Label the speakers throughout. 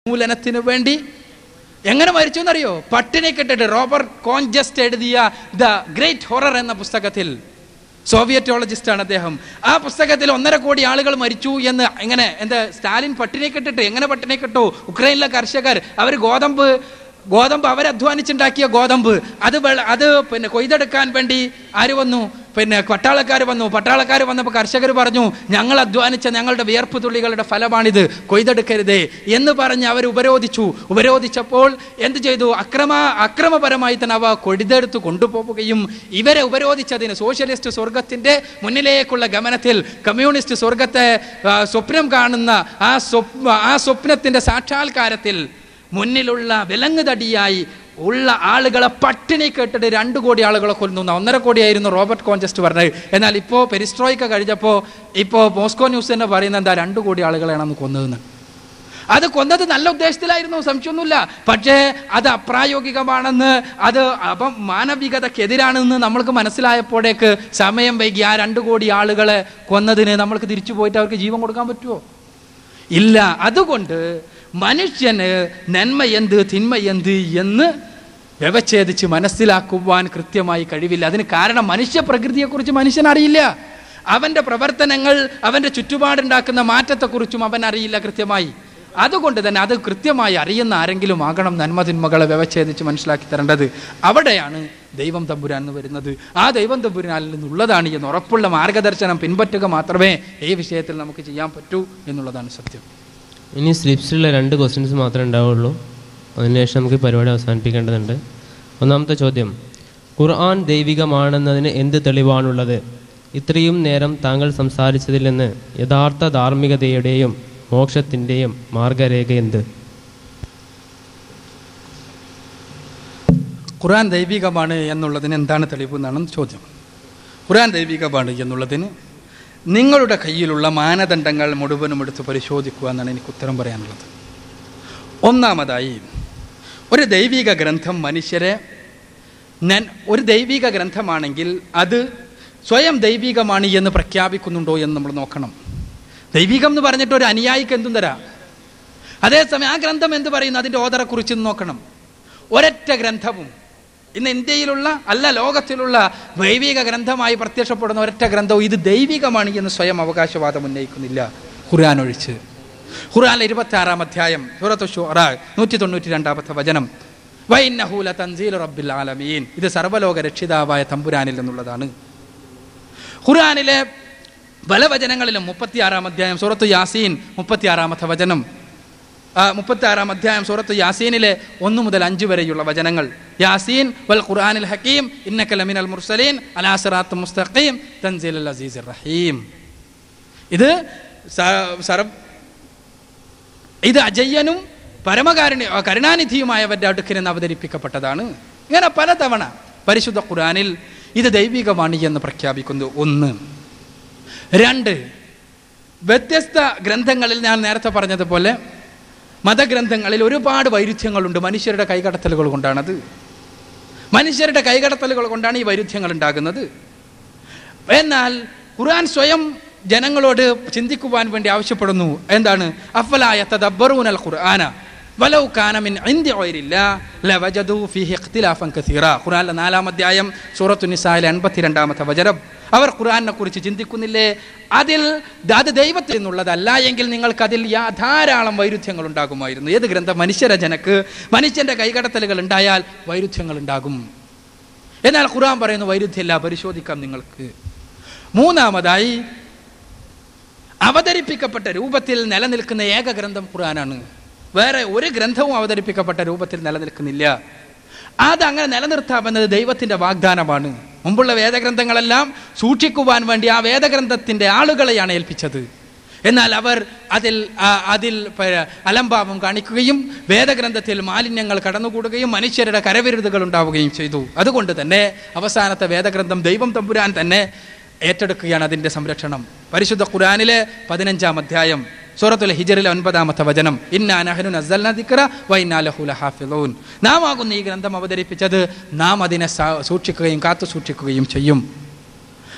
Speaker 1: മൂലനത്തിന് വേണ്ടി എങ്ങനെ മരിച്ചു എന്നറിയോ പട്ടിണി കെട്ടിട്ട് റോബർട്ട് കോൺജസ്റ്റ് എഴുതിയ ദ ഗ്രേറ്റ് ഹൊറർ എന്ന പുസ്തകത്തിൽ സോവിയറ്റോളജിസ്റ്റ് ആണ് അദ്ദേഹം ആ പുസ്തകത്തിൽ ഒന്നര കോടി ആളുകൾ മരിച്ചു എന്ന് എങ്ങനെ എന്താ സ്റ്റാലിൻ പട്ടിണി കെട്ടിട്ട് എങ്ങനെ പട്ടിണി കെട്ടു ഉക്രൈനിലെ കർഷകർ അവർ ഗോതമ്പ് ഗോതമ്പ് അവരധ്വാനിച്ചുണ്ടാക്കിയ ഗോതമ്പ് അത് വെള്ള- അത് പിന്നെ കൊയ്തെടുക്കാൻ വേണ്ടി ആര് വന്നു പിന്നെ പട്ടാളക്കാർ വന്നു പട്ടാളക്കാർ വന്നപ്പോൾ കർഷകർ പറഞ്ഞു ഞങ്ങൾ അധ്വാനിച്ച ഞങ്ങളുടെ വിയർപ്പ് തുള്ളികളുടെ ഫലമാണിത് കൊയ്തെടുക്കരുതേ എന്ന് പറഞ്ഞ് അവർ ഉപരോധിച്ചു ഉപരോധിച്ചപ്പോൾ എന്ത് ചെയ്തു അക്രമ അക്രമപരമായി തന്നെ അവ കൊയ്തെടുത്ത് കൊണ്ടുപോവുകയും ഇവരെ ഉപരോധിച്ചതിന് സോഷ്യലിസ്റ്റ് സ്വർഗത്തിന്റെ മുന്നിലേക്കുള്ള ഗമനത്തിൽ കമ്മ്യൂണിസ്റ്റ് സ്വർഗത്തെ ആ, സ്വപ്നം കാണുന്ന ആ സ്വപ് ആ സ്വപ്നത്തിന്റെ സാക്ഷാത്കാരത്തിൽ മുന്നിലുള്ള വിലങ്ങുതടിയായി ഉള്ള ആളുകളെ പട്ടിണി കേട്ടിട്ട് രണ്ട് കോടി ആളുകളെ കൊല്ലുന്നു ഒന്നര കോടിയായിരുന്നു റോബർട്ട് കോൺജസ്റ്റ് പറഞ്ഞത് എന്നാൽ ഇപ്പോൾ പെരിസ്ട്രോയ്ക്ക കഴിഞ്ഞപ്പോൾ ഇപ്പോൾ മോസ്കോ ന്യൂസ് തന്നെ പറയുന്നത് എന്താ രണ്ട് കോടി ആളുകളെയാണെന്ന് കൊന്നതെന്ന് അത് കൊന്നത് നല്ല ഉദ്ദേശത്തിലായിരുന്നു സംശയമൊന്നുമില്ല പക്ഷേ അത് അപ്രായോഗികമാണെന്ന് അത് അപ്പം മാനവികതക്കെതിരാണെന്ന് നമ്മൾക്ക് മനസ്സിലായപ്പോഴേക്ക് സമയം വൈകി ആ രണ്ട് കോടി ആളുകളെ കൊന്നതിന് നമ്മൾക്ക് തിരിച്ചു പോയിട്ട് അവർക്ക് ജീവൻ കൊടുക്കാൻ പറ്റുമോ ഇല്ല അതുകൊണ്ട് മനുഷ്യന് നന്മ എന്ത് തിന്മ എന്ത് എന്ന് വ്യവച്ഛേദിച്ച് മനസ്സിലാക്കുവാൻ കൃത്യമായി കഴിവില്ല അതിന് കാരണം മനുഷ്യ പ്രകൃതിയെക്കുറിച്ച് മനുഷ്യൻ അറിയില്ല അവൻ്റെ പ്രവർത്തനങ്ങൾ അവൻ്റെ ചുറ്റുപാടുണ്ടാക്കുന്ന മാറ്റത്തെക്കുറിച്ചും അവൻ അറിയില്ല കൃത്യമായി അതുകൊണ്ട് തന്നെ അത് കൃത്യമായി അറിയുന്ന ആരെങ്കിലും ആകണം നന്മ തിന്മകളെ വ്യവച്ഛേദിച്ച് മനസ്സിലാക്കി തരേണ്ടത് അവിടെയാണ് ദൈവം തമ്പുരാൻ എന്ന് വരുന്നത് ആ ദൈവം തമ്പുരാനിൽ നിന്നുള്ളതാണ് എന്ന് ഉറപ്പുള്ള മാർഗദർശനം പിൻപറ്റുക മാത്രമേ ഈ വിഷയത്തിൽ നമുക്ക് ചെയ്യാൻ പറ്റൂ എന്നുള്ളതാണ് സത്യം
Speaker 2: ഇനി സ്ലിപ്സിലുള്ള രണ്ട് ക്വസ്റ്റ്യൻസ് മാത്രമേ ഉണ്ടാവുള്ളൂ അതിനുശേഷം നമുക്ക് ഈ പരിപാടി അവസാനിപ്പിക്കേണ്ടതുണ്ട് ഒന്നാമത്തെ ചോദ്യം ഖുർആൻ ദൈവികമാണെന്നതിന് എന്ത് തെളിവാണുള്ളത് ഇത്രയും നേരം താങ്കൾ സംസാരിച്ചതിൽ നിന്ന് യഥാർത്ഥ ധാർമ്മികതയുടെയും മോക്ഷത്തിൻ്റെയും മാർഗരേഖ എന്ത്
Speaker 1: ഖുർആൻ ദൈവികമാണ് എന്നുള്ളതിന് എന്താണ് തെളിവ് എന്നാണ് ചോദ്യം ഖുർആൻ ദൈവികമാണ് എന്നുള്ളതിന് നിങ്ങളുടെ കയ്യിലുള്ള മാനദണ്ഡങ്ങൾ മുഴുവനും എടുത്ത് പരിശോധിക്കുക എന്നാണ് എനിക്ക് ഉത്തരം പറയാനുള്ളത് ഒന്നാമതായി ഒരു ദൈവിക ഗ്രന്ഥം മനുഷ്യരെ ഞാൻ ഒരു ദൈവിക ഗ്രന്ഥമാണെങ്കിൽ അത് സ്വയം ദൈവികമാണ് എന്ന് പ്രഖ്യാപിക്കുന്നുണ്ടോ എന്ന് നമ്മൾ നോക്കണം ദൈവികം എന്ന് പറഞ്ഞിട്ട് ഒരു അനുയായിക്ക് എന്തും തരാം അതേസമയം ആ ഗ്രന്ഥം എന്ത് പറയുന്നു അതിൻ്റെ ഓതറെ കുറിച്ച് നോക്കണം ഒരൊറ്റ ഗ്രന്ഥവും ഇന്ന് ഇന്ത്യയിലുള്ള അല്ല ലോകത്തിലുള്ള ദൈവിക ഗ്രന്ഥമായി പ്രത്യക്ഷപ്പെടുന്ന ഒരൊറ്റ ഗ്രന്ഥവും ഇത് ദൈവികമാണ് എന്ന് സ്വയം അവകാശവാദം ഉന്നയിക്കുന്നില്ല ഖുർആൻ ഒഴിച്ച് ഖുർആൻ ഇരുപത്തി ആറാം അധ്യായം സൂറത്ത് ഷുറ നൂറ്റി തൊണ്ണൂറ്റി രണ്ടാമത്തെ വചനം വൈന്നഹൂല തൻസീൽ റബ്ബിൽ ആലമീൻ ഇത് സർവ്വലോക രക്ഷിതാവായ തമ്പുരാനിൽ നിന്നുള്ളതാണ് ഖുർആനിലെ പല വചനങ്ങളിലും മുപ്പത്തിയാറാം അധ്യായം സൂറത്ത് യാസീൻ മുപ്പത്തിയാറാമത്തെ വചനം മുപ്പത്തി ആറാം അധ്യായം സൂറത്ത് യാസീനിലെ ഒന്ന് മുതൽ അഞ്ച് വരെയുള്ള വചനങ്ങൾ യാസീൻ വൽ ഖുർആനിൽ ഹക്കീം ഇന്നക ലമിനൽ മുർസലീൻ അലാ സിറാത്ത് മുസ്തഖീം തൻസീൽ അസീസ് റഹീം ഇത് സ- സർ ഇത് അജയ്യനും പരമകാരുണ്യ കരുണാനിധിയുമായവരുടെ അടുക്കിൽ നിന്ന് അവതരിപ്പിക്കപ്പെട്ടതാണ് ഇങ്ങനെ പലതവണ പരിശുദ്ധ ഖുർആനിൽ ഇത് ദൈവികമാണ് എന്ന് പ്രഖ്യാപിക്കുന്നു ഒന്ന് രണ്ട് വ്യത്യസ്ത ഗ്രന്ഥങ്ങളിൽ ഞാൻ നേരത്തെ പറഞ്ഞതുപോലെ മതഗ്രന്ഥങ്ങളിൽ ഒരുപാട് വൈരുദ്ധ്യങ്ങളുണ്ട് മനുഷ്യരുടെ കൈകടത്തലുകൾ കൊണ്ടാണത് മനുഷ്യരുടെ കൈകടത്തലുകൾ കൊണ്ടാണ് ഈ വൈരുദ്ധ്യങ്ങൾ ഉണ്ടാകുന്നത് എന്നാൽ ഖുർആൻ സ്വയം ജനങ്ങളോട് ചിന്തിക്കുവാൻ വേണ്ടി ആവശ്യപ്പെടുന്നു എന്താണ് അഫലായ തദബ്ബറൂനൽ ഖുർആന വലൗ കാന മിൻ ഇൻദി ഗൈരില്ല ലവജദു ഫീഹി ഇഖ്തിലാഫൻ കസീറ ഖുർആനിലെ നാലാം അധ്യായം സൂറത്തു നിസായിലെ എൺപത്തിരണ്ടാമത്തെ വചനം അവർ ഖുർആനെ കുറിച്ച് ചിന്തിക്കുന്നില്ലേ അതിൽ അത് ദൈവത്തിൽ നിന്നുള്ളതല്ല എങ്കിൽ നിങ്ങൾക്ക് അതിൽ യാ- ധാരാളം വൈരുദ്ധ്യങ്ങൾ ഉണ്ടാകുമായിരുന്നു ഏത് ഗ്രന്ഥം മനുഷ്യരചനക്ക് മനുഷ്യന്റെ കൈകടത്തലുകൾ ഉണ്ടായാൽ വൈരുദ്ധ്യങ്ങൾ ഉണ്ടാകും എന്നാൽ ഖുർആൻ പറയുന്നു വൈരുദ്ധ്യമില്ല പരിശോധിക്കാം നിങ്ങൾക്ക് മൂന്നാമതായി അവതരിപ്പിക്കപ്പെട്ട രൂപത്തിൽ നിലനിൽക്കുന്ന ഏക ഗ്രന്ഥം ഖുർആനാണ് വേറെ ഒരു ഗ്രന്ഥവും അവതരിപ്പിക്കപ്പെട്ട രൂപത്തിൽ നിലനിൽക്കുന്നില്ല അതങ്ങനെ നിലനിർത്താമെന്നത് ദൈവത്തിന്റെ വാഗ്ദാനമാണ് മുമ്പുള്ള വേദഗ്രന്ഥങ്ങളെല്ലാം സൂക്ഷിക്കുവാൻ വേണ്ടി ആ വേദഗ്രന്ഥത്തിന്റെ ആളുകളെയാണ് ഏൽപ്പിച്ചത് എന്നാൽ അവർ അതിൽ ആ, അതിൽ പ- അലംഭാവം കാണിക്കുകയും വേദഗ്രന്ഥത്തിൽ മാലിന്യങ്ങൾ കടന്നുകൂടുകയും മനുഷ്യരുടെ കരവിരുതുകൾ ഉണ്ടാവുകയും ചെയ്തു അതുകൊണ്ട് തന്നെ അവസാനത്തെ വേദഗ്രന്ഥം ദൈവം തമ്പുരാൻ തന്നെ ഏറ്റെടുക്കുകയാണ് അതിൻ്റെ സംരക്ഷണം പരിശുദ്ധ ഖുർആനിലെ പതിനഞ്ചാം അധ്യായം സൂറത്തുൽ ഹിജറിലെ ഒൻപതാമത്തെ വചനം ഇന്നാ നഹ്നു നസ്സൽന ദിക്റ വ ഇന്നാ ലഹു ലഹാഫിളൂൻ നാം ആകുന്ന ഈ ഗ്രന്ഥം അവതരിപ്പിച്ചത് നാം അതിനെ സാ- സൂക്ഷിക്കുകയും കാത്തു സൂക്ഷിക്കുകയും ചെയ്യും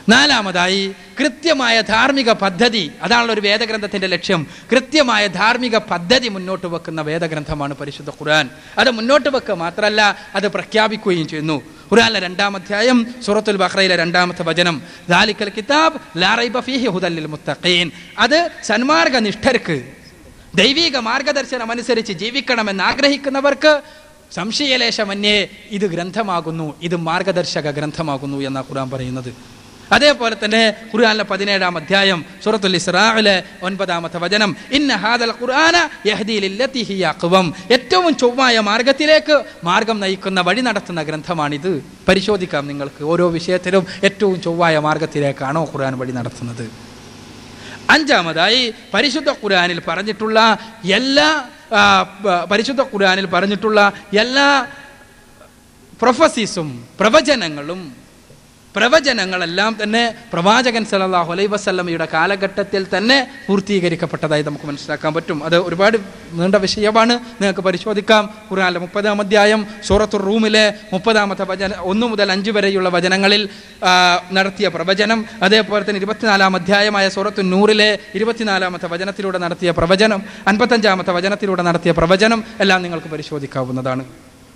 Speaker 1: നാലാമതായി കൃത്യമായ ധാർമ്മിക പദ്ധതി അതാണല്ലോ ഒരു വേദഗ്രന്ഥത്തിന്റെ ലക്ഷ്യം കൃത്യമായ ധാർമ്മിക പദ്ധതി മുന്നോട്ട് വെക്കുന്ന വേദഗ്രന്ഥമാണ് പരിശുദ്ധ ഖുർആൻ അത് മുന്നോട്ട് വെക്കുക മാത്രമല്ല അത് പ്രഖ്യാപിക്കുകയും ചെയ്യുന്നു ഖുർആനിലെ രണ്ടാം അധ്യായം സൂറത്തുൽ ബഖറയിലെ രണ്ടാമത്തെ വചനം ദാലിക്കൽ കിതാബ് ലാ റൈബ ഫീഹി ഹുദൽ ലിൽ മുത്തഖീൻ അത് സന്മാർഗ നിഷ്ഠർക്ക് ദൈവിക മാർഗദർശനം അനുസരിച്ച് ജീവിക്കണമെന്ന് ആഗ്രഹിക്കുന്നവർക്ക് സംശയലേശമന്യേ ഇത് ഗ്രന്ഥമാകുന്നു ഇത് മാർഗദർശക ഗ്രന്ഥമാകുന്നു എന്ന ഖുർആൻ പറയുന്നത് അതേപോലെ തന്നെ ഖുർആനിലെ പതിനേഴാം അധ്യായം സൂറത്തുൽ ഇസ്രാഇലെ ഒൻപതാമത്തെ വചനം ഇന്ന ഹാദൽ ഖുർആന യഹ്ദി ലില്ലത്തി ഹിയ അഖ്വം ഏറ്റവും ചൊവ്വായ മാർഗത്തിലേക്ക് മാർഗം നയിക്കുന്ന വഴി നടത്തുന്ന ഗ്രന്ഥമാണിത് പരിശോധിക്കാം നിങ്ങൾക്ക് ഓരോ വിഷയത്തിലും ഏറ്റവും ചൊവ്വായ മാർഗത്തിലേക്കാണോ ഖുർആൻ വഴി നടത്തുന്നത് അഞ്ചാമതായി പരിശുദ്ധ ഖുർആനിൽ പറഞ്ഞിട്ടുള്ള എല്ലാ ആ, പ- പരിശുദ്ധ ഖുർആനിൽ പറഞ്ഞിട്ടുള്ള എല്ലാ പ്രൊഫസീസും പ്രവചനങ്ങളും പ്രവചനങ്ങളെല്ലാം തന്നെ പ്രവാചകൻ സല്ലല്ലാഹു അലൈഹി വസല്ലമയുടെ കാലഘട്ടത്തിൽ തന്നെ പൂർത്തീകരിക്കപ്പെട്ടതായി നമുക്ക് മനസ്സിലാക്കാൻ പറ്റും അത് ഒരുപാട് നീണ്ട വിഷയമാണ് നിങ്ങൾക്ക് പരിശോധിക്കാം ഖുർആനിലെ മുപ്പതാം അധ്യായം സൂറത്തുർ റൂമിലെ മുപ്പതാമത്തെ വചന ഒന്ന് മുതൽ അഞ്ച് വരെയുള്ള വചനങ്ങളിൽ ആ, നടത്തിയ പ്രവചനം അതേപോലെ തന്നെ ഇരുപത്തിനാലാം അധ്യായമായ സൂറത്തു നൂറിലെ ഇരുപത്തിനാലാമത്തെ വചനത്തിലൂടെ നടത്തിയ പ്രവചനം അൻപത്തഞ്ചാമത്തെ വചനത്തിലൂടെ നടത്തിയ പ്രവചനം എല്ലാം നിങ്ങൾക്ക് പരിശോധിക്കാവുന്നതാണ്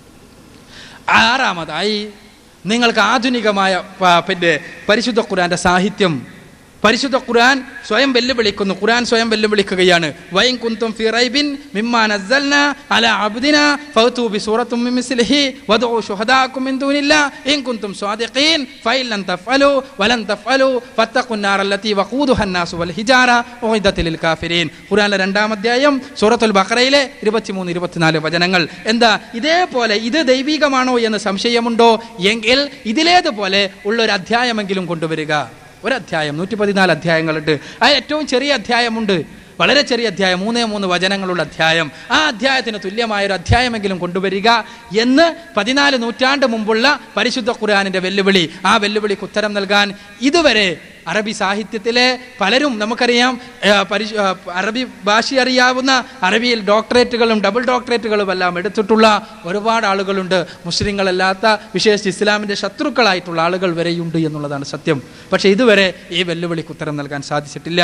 Speaker 1: ആറാമതായി നിങ്ങൾക്ക് ആധുനികമായ പ- പിന്നെ പരിശുദ്ധ ഖുർആന്റെ സാഹിത്യം പരിശുദ്ധ ഖുർആൻ സ്വയം വെല്ലുവിളിക്കുന്നു ഖുർആൻ സ്വയം വെല്ലുവിളിക്കുകയാണ് വൈൻ കുന്തും ഫി റൈബിൻ മിമ്മാ നസ്സൽന അല അബ്ദിന ഫൗതു ബി സൂറത്തും മിൻ മിസ്ലിഹി വദഉ ശുഹദാഅക്കും മിൻ ദൂനില്ലാ ഇൻ കുന്തും സ്വാദിഖീൻ ഫൈൻ ലൻ തഫ്അലു വലൻ തഫ്അലു ഫത്തഖുൻ നാർ അല്ലതി വഖൂദുഹ الناس والحجارة ഉഇദ്ദത്ത് ലിൽ കാഫിരീൻ ഖുർആനിലെ രണ്ടാം അധ്യായം സൂറത്തുൽ ബഖറയിലെ 23 24 വചനങ്ങൾ എന്താ ഇതേപോലെ ഇത് ദൈവികമാണോ എന്ന് സംശയമുണ്ടോ എങ്കിൽ ഇതിലേതുപോലെ ഉള്ള ഒരു അധ്യായമെങ്കിലും കൊണ്ടുവരിക ഒരു അധ്യായം നൂറ്റി പതിനാല് അധ്യായങ്ങളുണ്ട് ആ ഏറ്റവും ചെറിയ അധ്യായമുണ്ട് വളരെ ചെറിയ അധ്യായം മൂന്നേ മൂന്ന് വചനങ്ങളുള്ള അധ്യായം ആ അധ്യായത്തിന് തുല്യമായ ഒരു അധ്യായമെങ്കിലും കൊണ്ടുവരിക എന്ന് പതിനാല് നൂറ്റാണ്ട് മുമ്പുള്ള പരിശുദ്ധ ഖുർആാനിന്റെ വെല്ലുവിളി ആ വെല്ലുവിളിക്ക് ഉത്തരം നൽകാൻ ഇതുവരെ അറബി സാഹിത്യത്തിലെ പലരും നമുക്കറിയാം ഏ, പരിശു ആ, അറബി ഭാഷ അറിയാവുന്ന അറബിയിൽ ഡോക്ടറേറ്റുകളും ഡബിൾ ഡോക്ടറേറ്റുകളും എല്ലാം എടുത്തിട്ടുള്ള ഒരുപാട് ആളുകളുണ്ട് മുസ്ലിങ്ങളല്ലാത്ത വിശേഷിച്ച് ഇസ്ലാമിൻ്റെ ശത്രുക്കളായിട്ടുള്ള ആളുകൾ വരെയുണ്ട് എന്നുള്ളതാണ് സത്യം പക്ഷേ ഇതുവരെ ഈ വെല്ലുവിളിക്ക് ഉത്തരം നൽകാൻ സാധിച്ചിട്ടില്ല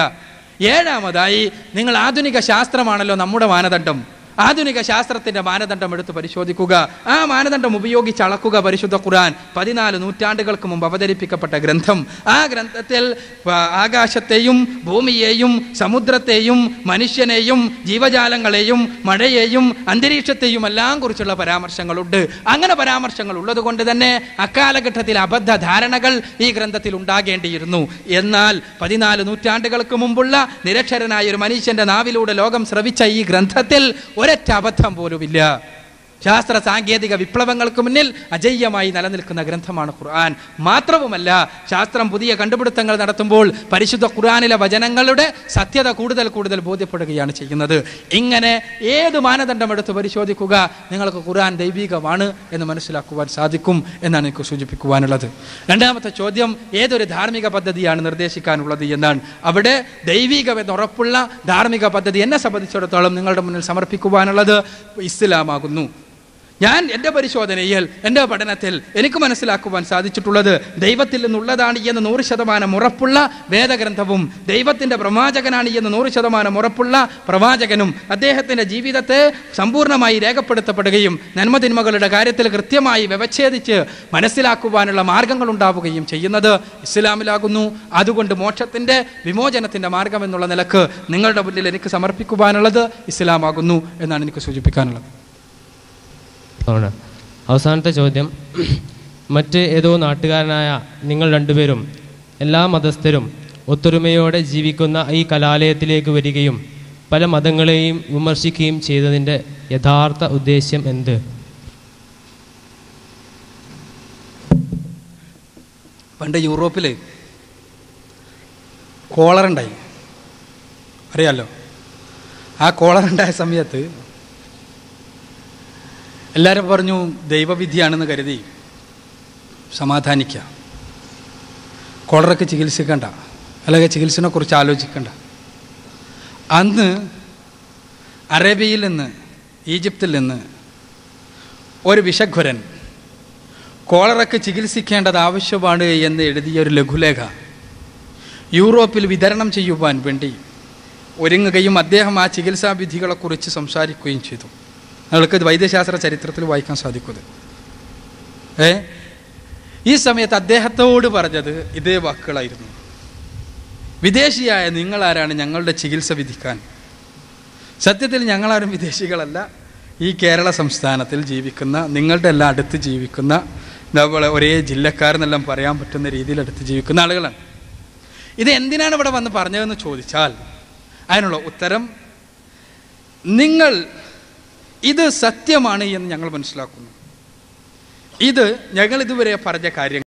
Speaker 1: ഏഴാമതായി നിങ്ങൾ ആധുനിക ശാസ്ത്രമാണല്ലോ നമ്മുടെ മാനദണ്ഡം ആധുനിക ശാസ്ത്രത്തിന്റെ മാനദണ്ഡം എടുത്ത് പരിശോധിക്കുക ആ മാനദണ്ഡം ഉപയോഗിച്ച് അളക്കുക പരിശുദ്ധ ഖുർആൻ പതിനാല് നൂറ്റാണ്ടുകൾക്ക് മുമ്പ് അവതരിപ്പിക്കപ്പെട്ട ഗ്രന്ഥം ആ ഗ്രന്ഥത്തിൽ ആ, ആകാശത്തെയും ഭൂമിയെയും സമുദ്രത്തെയും മനുഷ്യനെയും ജീവജാലങ്ങളെയും മഴയെയും അന്തരീക്ഷത്തെയും എല്ലാം കുറിച്ചുള്ള പരാമർശങ്ങളുണ്ട് അങ്ങനെ പരാമർശങ്ങൾ ഉള്ളത് കൊണ്ട് തന്നെ അക്കാലഘട്ടത്തിൽ അബദ്ധ ധാരണകൾ ഈ ഗ്രന്ഥത്തിൽ ഉണ്ടാകേണ്ടിയിരുന്നു എന്നാൽ പതിനാല് നൂറ്റാണ്ടുകൾക്ക് മുമ്പുള്ള നിരക്ഷരനായ ഒരു മനുഷ്യന്റെ നാവിലൂടെ ലോകം ശ്രവിച്ച ഈ ഗ്രന്ഥത്തിൽ ഒരൊറ്റ അബദ്ധം പോലുമില്ല ശാസ്ത്ര സാങ്കേതിക വിപ്ലവങ്ങൾക്ക് മുന്നിൽ അജയ്യമായി നിലനിൽക്കുന്ന ഗ്രന്ഥമാണ് ഖുർആൻ മാത്രവുമല്ല ശാസ്ത്രം പുതിയ കണ്ടുപിടുത്തങ്ങൾ നടത്തുമ്പോൾ പരിശുദ്ധ ഖുർആനിലെ വചനങ്ങളുടെ സത്യത കൂടുതൽ കൂടുതൽ ബോധ്യപ്പെടുകയാണ് ചെയ്യുന്നത് ഇങ്ങനെ ഏത് മാനദണ്ഡം എടുത്ത് പരിശോധിക്കുക നിങ്ങൾക്ക് ഖുർആൻ ദൈവികമാണ് എന്ന് മനസ്സിലാക്കുവാൻ സാധിക്കും എന്നാണ് എനിക്ക് സൂചിപ്പിക്കുവാനുള്ളത് രണ്ടാമത്തെ ചോദ്യം ഏതൊരു ധാർമ്മിക പദ്ധതിയാണ് നിർദ്ദേശിക്കാനുള്ളത് എന്നാണ് അവിടെ ദൈവികമെന്ന് ഉറപ്പുള്ള ധാർമ്മിക പദ്ധതി എന്നെ സംബന്ധിച്ചിടത്തോളം നിങ്ങളുടെ മുന്നിൽ സമർപ്പിക്കുവാനുള്ളത് ഇസ്ലാമാകുന്നു ഞാൻ എൻ്റെ പരിശോധനയിൽ എൻ്റെ പഠനത്തിൽ എനിക്ക് മനസ്സിലാക്കുവാൻ സാധിച്ചിട്ടുള്ളത് ദൈവത്തിൽ നിന്നുള്ളതാണ് എന്ന് നൂറ് ശതമാനം ഉറപ്പുള്ള വേദഗ്രന്ഥവും ദൈവത്തിൻ്റെ പ്രവാചകനാണ് എന്ന് നൂറ് ശതമാനം ഉറപ്പുള്ള പ്രവാചകനും അദ്ദേഹത്തിൻ്റെ ജീവിതത്തെ സമ്പൂർണ്ണമായി രേഖപ്പെടുത്തപ്പെടുകയും നന്മതിന്മകളുടെ കാര്യത്തിൽ കൃത്യമായി വ്യവച്ഛേദിച്ച് മനസ്സിലാക്കുവാനുള്ള മാർഗങ്ങൾ ഉണ്ടാവുകയും ചെയ്യുന്നത് ഇസ്ലാമിലാകുന്നു അതുകൊണ്ട് മോക്ഷത്തിൻ്റെ വിമോചനത്തിൻ്റെ മാർഗം എന്നുള്ള നിലക്ക് നിങ്ങളുടെ മുന്നിൽ എനിക്ക് സമർപ്പിക്കുവാനുള്ളത് ഇസ്ലാമാകുന്നു എന്നാണ് എനിക്ക് സൂചിപ്പിക്കാനുള്ളത്
Speaker 2: ആണ് അവസാനത്തെ ചോദ്യം മറ്റ് ഏതോ നാട്ടുകാരനായ നിങ്ങൾ രണ്ടുപേരും എല്ലാ മതസ്ഥരും ഒത്തൊരുമയോടെ ജീവിക്കുന്ന ഈ കലാലയത്തിലേക്ക് വരികയും പല മതങ്ങളെയും വിമർശിക്കുകയും ചെയ്തതിൻ്റെ യഥാർത്ഥ ഉദ്ദേശ്യം എന്ത്
Speaker 1: പണ്ട് യൂറോപ്പിൽ കോളറുണ്ടായി അറിയാലോ ആ കോളറുണ്ടായ സമയത്ത് എല്ലാവരും പറഞ്ഞു ദൈവവിധിയാണെന്ന് കരുതി സമാധാനിക്കുക കോളറൊക്കെ ചികിത്സിക്കണ്ട അല്ലെങ്കിൽ ചികിത്സനെ കുറിച്ച് ആലോചിക്കണ്ട അന്ന് അറേബ്യയിൽ നിന്ന് ഈജിപ്തിൽ നിന്ന് ഒരു വിഷഘ്വരൻ കോളറൊക്കെ ചികിത്സിക്കേണ്ടത് ആവശ്യമാണ് എന്ന് എഴുതിയ ഒരു ലഘുലേഖ യൂറോപ്പിൽ വിതരണം ചെയ്യുവാൻ വേണ്ടി ഒരുങ്ങുകയും അദ്ദേഹം ആ ചികിത്സാ വിധികളെക്കുറിച്ച് സംസാരിക്കുകയും ചെയ്തു നിങ്ങൾക്ക് ഇത് വൈദ്യശാസ്ത്ര ചരിത്രത്തിൽ വായിക്കാൻ സാധിക്കുന്നത് ഏ ഈ സമയത്ത് അദ്ദേഹത്തോട് പറഞ്ഞത് ഇതേ വാക്കുകളായിരുന്നു വിദേശിയായ നിങ്ങളാരാണ് ഞങ്ങളുടെ ചികിത്സ വിധിക്കാൻ സത്യത്തിൽ ഞങ്ങളാരും വിദേശികളല്ല ഈ കേരള സംസ്ഥാനത്തിൽ ജീവിക്കുന്ന നിങ്ങളുടെ എല്ലാം അടുത്ത് ജീവിക്കുന്ന നമ്മളെ ഒരേ ജില്ലക്കാരെന്നെല്ലാം പറയാൻ പറ്റുന്ന രീതിയിൽ അടുത്ത് ജീവിക്കുന്ന ആളുകളാണ് ഇത് എന്തിനാണ് ഇവിടെ വന്ന് പറഞ്ഞതെന്ന് ചോദിച്ചാൽ അതിനുള്ള ഉത്തരം നിങ്ങൾ ഇത് സത്യമാണ് എന്ന് ഞങ്ങൾ മനസ്സിലാക്കുന്നു ഇത് ഞങ്ങൾ ഇതുവരെ പറഞ്ഞ കാര്യങ്ങൾ